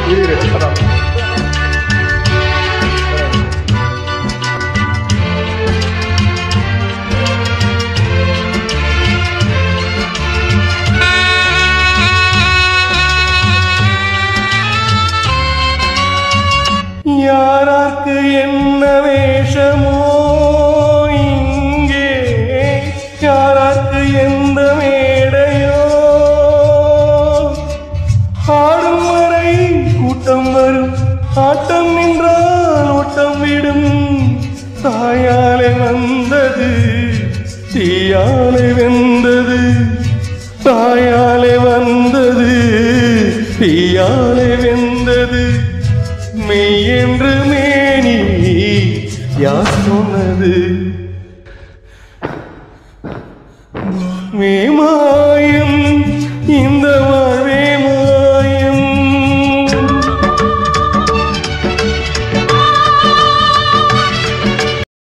இரு, அதான். யாராக்கு என்ன வேஷமோ இங்கே யாராக்கு எந்த மேடையோ ஆடும் வரை கூட்டம் வரும் ஆட்டம் நின்றால் ஓட்டம் விடும் தாயாலே வந்தது தீயாலே வெந்தது தாயாலே வந்தது தீயாலே வெந்தது மெய் என்று மேனி யார் சொன்னது மேமா